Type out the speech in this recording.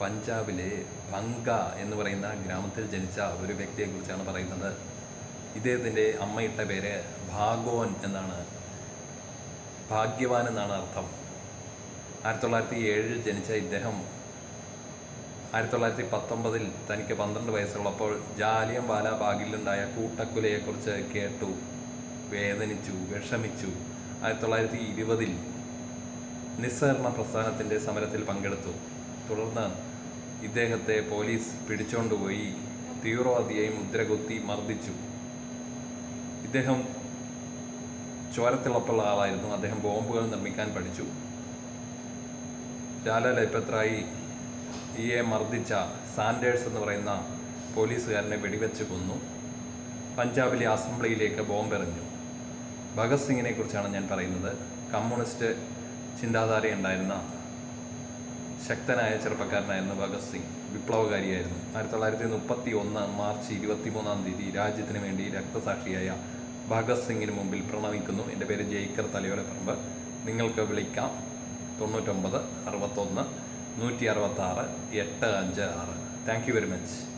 പഞ്ചാബിലെ ഭങ്ക എന്ന് പറയുന്ന ഗ്രാമത്തിൽ ജനിച്ച ഒരു വ്യക്തിയെക്കുറിച്ചാണ് പറയുന്നത് ഇദ്ദേഹത്തിൻ്റെ അമ്മയിട്ട പേര് ഭാഗോൻ എന്നാണ് ഭാഗ്യവാൻ എന്നാണ് അർത്ഥം ആയിരത്തി തൊള്ളായിരത്തി ഏഴിൽ ജനിച്ച ഇദ്ദേഹം ആയിരത്തി തൊള്ളായിരത്തി പത്തൊമ്പതിൽ തനിക്ക് പന്ത്രണ്ട് വയസ്സുള്ളപ്പോൾ ജാലിയം വാല ബാഗിലുണ്ടായ കൂട്ടക്കുലയെക്കുറിച്ച് കേട്ടു വേദനിച്ചു വിഷമിച്ചു ആയിരത്തി തൊള്ളായിരത്തി ഇരുപതിൽ നിസ്സഹരണ പ്രസ്ഥാനത്തിൻ്റെ സമരത്തിൽ പങ്കെടുത്തു തുടർന്ന് ഇദ്ദേഹത്തെ പോലീസ് പിടിച്ചുകൊണ്ടുപോയി തീവ്രവാദിയായി മുദ്രകുത്തി മർദ്ദിച്ചു ഇദ്ദേഹം ചോരത്തിളപ്പുള്ള ആളായിരുന്നു അദ്ദേഹം ബോംബുകൾ നിർമ്മിക്കാൻ പഠിച്ചു ലാല ലൈപ്പത്രായി ഇയെ മർദ്ദിച്ച സാൻഡേഴ്സ് എന്ന് പറയുന്ന പോലീസുകാരനെ വെടിവെച്ച് കൊന്നു പഞ്ചാബിലെ അസംബ്ലിയിലേക്ക് ബോംബെറിഞ്ഞു ഭഗത് സിംഗിനെ കുറിച്ചാണ് ഞാൻ പറയുന്നത് കമ്മ്യൂണിസ്റ്റ് ചിന്താധാരയുണ്ടായിരുന്ന ശക്തനായ ചെറുപ്പക്കാരനായിരുന്നു ഭഗത് സിംഗ് വിപ്ലവകാരിയായിരുന്നു ആയിരത്തി തൊള്ളായിരത്തി മുപ്പത്തി ഒന്ന് മാർച്ച് ഇരുപത്തി മൂന്നാം തീയതി രാജ്യത്തിന് വേണ്ടി രക്തസാക്ഷിയായ ഭഗത് സിംഗിന് മുമ്പിൽ പ്രണമിക്കുന്നു എൻ്റെ പേര് ജയിക്കർ തലയോലപ്പറമ്പ് നിങ്ങൾക്ക് വിളിക്കാം തൊണ്ണൂറ്റൊമ്പത് അറുപത്തൊന്ന് നൂറ്റി അറുപത്താറ് എട്ട് അഞ്ച് ആറ് താങ്ക് യു വെരി മച്ച്